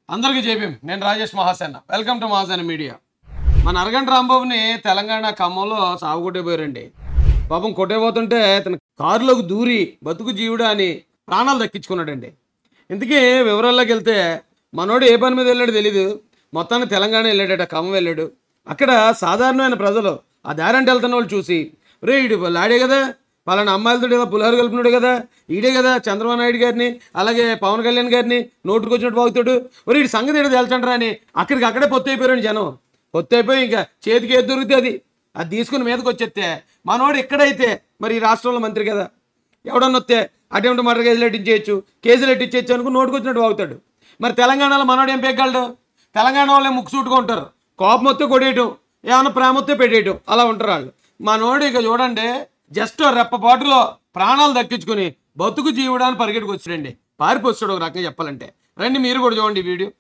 అందరికీ జేబీం నేను Rajesh Mahasena welcome to Mahasena media మన అరగంట రాంబాబుని తెలంగాణ ఖమ్మంలో సాగు కొట్టేపోయారండి పాపం కొట్టేపోతుంటే తన కారులోకి దూరి బతుకు జీవుడా అని ప్రాణాలు దక్కించుకున్నాడండి ఇంతకీ వివరాల్లోకి వెళ్తే మనోడు ఏ పని మీద వెళ్ళాడు తెలీదు మొత్తానికి తెలంగాణ వెళ్ళాడట ఖమ్మం వెళ్ళాడు అక్కడ సాధారణమైన ప్రజలు ఆ దారంటే వెళ్తున్న వాళ్ళు చూసి రే ఇడు లాడే కదా పలానా అమ్మాయిలతో ఏదో పులిహోర కలిపినాడు కదా ఈడే కదా చంద్రబాబు నాయుడు గారిని అలాగే పవన్ కళ్యాణ్ గారిని నోటుకు వచ్చినట్టు బాగుతాడు ఒరే ఇటు సంగతి ఏదో తెలుసంటారా అని అక్కడికి అక్కడే పొత్తు అయిపోయారండి జనం పొత్తు అయిపోయి ఇంకా చేతికి ఏది దొరికితే అది అది తీసుకుని మీదకి వచ్చేస్తే మనోడు ఎక్కడైతే మరి ఈ రాష్ట్రంలో మంత్రి కదా ఎవడన్నా వస్తే అటువంటి మటర్ కేసులు ఎట్టించేయచ్చు కేసులు ఎట్టించేయచ్చు అనుకుని నోటుకు వచ్చినట్టు వాగుతాడు మరి తెలంగాణలో మనోడు ఏం పెగ్గలడు తెలంగాణ వాళ్ళే ముక్కు సూటుగా ఉంటారు కోపం వస్తే కొడేయటం ఏమన్నా ప్రేమ వస్తే పెట్టేయటం అలా ఉంటారు వాళ్ళు మనోడు ఇక చూడండి జస్ట్ రెప్పపాటులో ప్రాణాలు దక్కించుకుని బతుకు జీవుడాన్ని పరిగెట్టుకు వచ్చాడండి పారిపోస్తాడు ఒక రకంగా చెప్పాలంటే రండి మీరు కూడా చూడండి ఈ video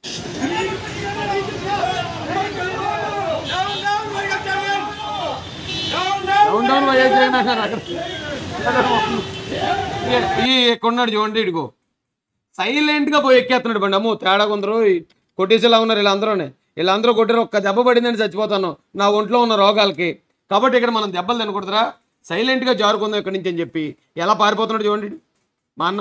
down down YS Jagan అన్నారు అక్కడ. ఈ కొన్నాడు చూడండి ఇడిగో సైలెంట్ గా పోయి ఎక్కేస్తున్నాడు బండి అమ్మో తేడా కొందరు ఈ కొట్టేసేలా ఉన్నారు వీళ్ళందరూనే వీళ్ళందరూ కొట్టారు ఒక్క దెబ్బ పడిందని చచ్చిపోతాను నా ఒంట్లో ఉన్న రోగాలకి కాబట్టి ఇక్కడ మనం దెబ్బలు తినకూడదురా సైలెంట్ గా జారుకుందాం ఇక్కడి నుంచి అని చెప్పి ఎలా పారిపోతున్నాడు చూడండి ఈడు. మా అన్న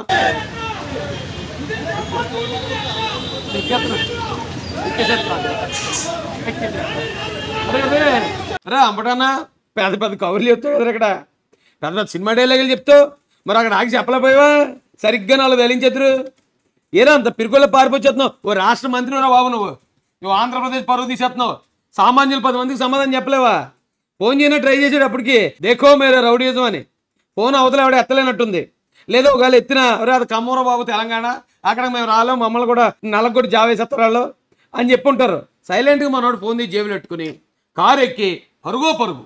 ఎక్కేస్తున్నాడు. ఎక్కేసేస్తున్నాడు. ఎక్కేసేస్తున్నాడు. అరే, అరే, అరే అంబటానా పెద్ద పెద్ద కవర్లు చెప్తావు కదా ఇక్కడ పెద్ద పెద్ద సినిమా డైలాగులు చెప్తావు మరి అక్కడ ఆగి చెప్పలేకపోయావా సరిగ్గా నాలుగు వెలించేద్దరు ఏరా అంత పిరుకుల్లో పారిపోతున్నావు ఓ రాష్ట్ర మంత్రి రా బాబు నువ్వు నువ్వు ఆంధ్రప్రదేశ్ పరువు తీసేస్తున్నావు సామాన్యులు పది మందికి సమాధానం చెప్పలేవా ఫోన్ చేయనా ట్రై చేసాడు అప్పటికి దేఖో మేరే రౌడీజం అని ఫోన్ అవతల ఎవడ ఎత్తలేనట్టుంది లేదా ఒకవేళ ఎత్తిన ఒరే అది కమ్మూర బాబు తెలంగాణ అక్కడ మేము రాలేం మమ్మల్ని కూడా నల్లగొట్టి జావేసేస్తారు వాళ్ళు అని చెప్పుంటారు సైలెంట్గా మనోడు ఫోన్ తీసి జేబులు పెట్టుకుని కారు ఎక్కి పరుగో పరుగు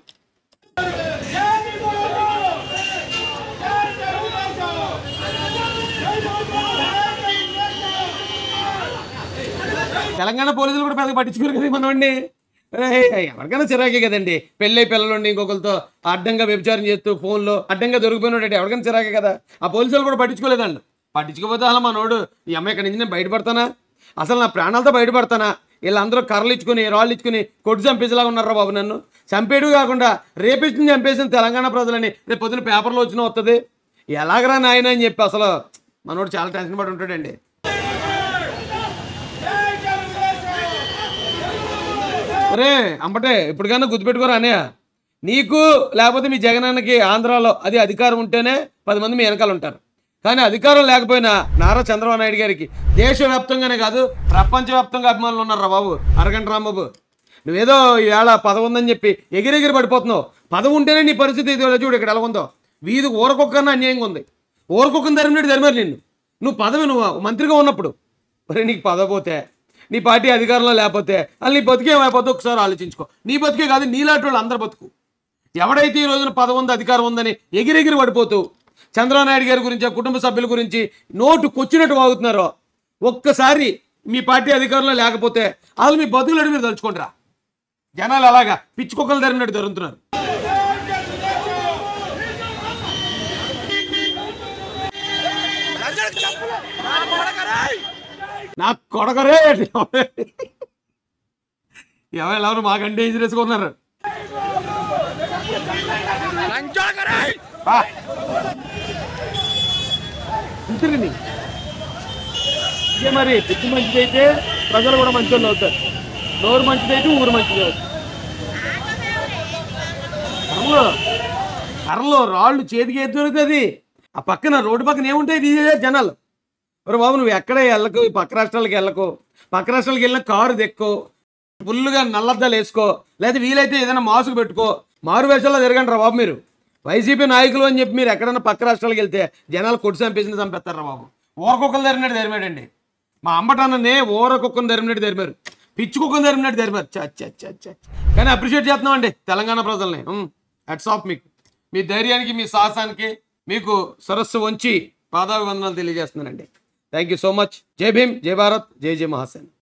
తెలంగాణ పోలీసులు కూడా పెద్దగా పట్టించుకోరు కదా మనవాడిని ఎవరికైనా చిరాకే కదండి పెళ్ళై పిల్లలుండి ఇంకొకరితో అడ్డంగా వ్యభిచారం చేస్తూ ఫోన్లో అడ్డంగా దొరికిపోయినాడు ఎవరికైనా చిరాకే కదా ఆ పోలీసులు కూడా పట్టించుకోలేదండి పట్టించుకోకపోతే అలా మనోడు ఈ అమ్మాయి ఇక్కడి నుంచి నేను బయటపడతానా అసలు నా ప్రాణాలతో బయటపడతానా వీళ్ళందరూ కర్రలు ఇచ్చుకుని రాళ్ళు ఇచ్చుకుని కొట్టు చంపేసేలాగా ఉన్నారా బాబు నన్ను చంపేడు కాకుండా రేపిచ్చిన చంపేసిన తెలంగాణ ప్రజలని రేపు పొద్దున పేపర్లో వచ్చిన వస్తుంది ఎలాగరా నాయన అని చెప్పి అసలు మనోడు చాలా టెన్షన్ పడి ఉంటాడండి ఒరే అంబటే ఇప్పటికన్నా గుర్తుపెట్టుకోరా అన్నయ్య నీకు లేకపోతే మీ జగనన్నకి ఆంధ్రాలో అది అధికారం ఉంటేనే పది మంది మీ వెనకాల ఉంటారు కానీ అధికారం లేకపోయినా నారా చంద్రబాబు నాయుడు గారికి దేశవ్యాప్తంగానే కాదు ప్రపంచవ్యాప్తంగా అభిమానులు ఉన్నారా బాబు అరగంట రాంబాబు నువ్వేదో ఈవేళ పదవి ఉందని చెప్పి ఎగిరెగిరి పడిపోతున్నావు పదవి ఉంటేనే నీ పరిస్థితి ఇది చూడు ఇక్కడ ఎలా ఉందో వీధి ఊరకొక్కన్నా అన్యాయంగా ఉంది ఊరకొక్కని ధరిమినట్టు ధరిమారు నిన్ను నువ్వు పదవి నువ్వు మంత్రిగా ఉన్నప్పుడు మరి నీకు పదవి పోతే నీ పార్టీ అధికారంలో లేకపోతే అది నీ బతికే ఏమైపోతే ఒకసారి ఆలోచించుకో నీ బతికే కాదు నీలాంటి వాళ్ళు అందరు బతుకు ఎవడైతే ఈ రోజున పదవి ఉంది అధికారం ఉందని ఎగిరెగిరి పడిపోతూ చంద్రబాబు నాయుడు గారి గురించి ఆ కుటుంబ సభ్యుల గురించి నోటు కొచ్చినట్టు వాగుతున్నారో ఒక్కసారి మీ పార్టీ అధికారంలో లేకపోతే వాళ్ళు మీ బతుకులు మీరు తలుచుకుంటారా జనాలు అలాగా పిచ్చి కుక్కలు ధరినట్టు జరుగుతున్నారు నా కొడకరే ఎవరు ఎవరు మాకంటే డేంజరస్ ఉన్నారు బా. ఇంతేనండి. ఇదే మరి బుద్ధి మంచిదైతే ప్రజలు కూడా మంచి వాళ్ళు అవుతారు నోరు మంచిదైతే ఊరు మంచిది అవుతుంది కర్రలు కర్రలు రాళ్ళు చేతికి ఏది దొరుకుతుంది ఆ పక్కన రోడ్డు పక్కన ఏముంటాయి తీసే జనాలు మరి బాబు నువ్వు ఎక్కడ వెళ్ళకు ఈ పక్క రాష్ట్రాలకు వెళ్ళకు పక్క రాష్ట్రాలకు వెళ్ళిన కారు దెక్కో ఫుల్గా నల్లద్దాలు వేసుకో లేదా వీలైతే ఏదైనా మాస్క్ పెట్టుకో మారు వేషాల్లో తిరగండి రా బాబు మీరు వైసీపీ నాయకులు అని చెప్పి మీరు ఎక్కడైనా పక్క రాష్ట్రాలకు వెళ్తే జనాలు కొట్టి చంపేసిన చంపేస్తారా బాబు ఊరకొక్కలు ధరిమినట్టు ధరిమాడండి మా అంబటాననే ఊరకొక్కను ధరిమినట్టు ధరిమారు పిచ్చి కుక్కను ధరిమినట్టు ధరిమారు చ చ చ చ. కానీ అప్రిషియేట్ చేస్తున్నామండి తెలంగాణ ప్రజల్ని హెడ్స్ ఆఫ్ మీకు మీ ధైర్యానికి మీ సాహసానికి మీకు సరస్సు వంచి పాదాభివందనాలు తెలియజేస్తున్నానండి థ్యాంక్ యూ సో మచ్ జై భీమ్ జై భారత్ జై జై మహాసేన్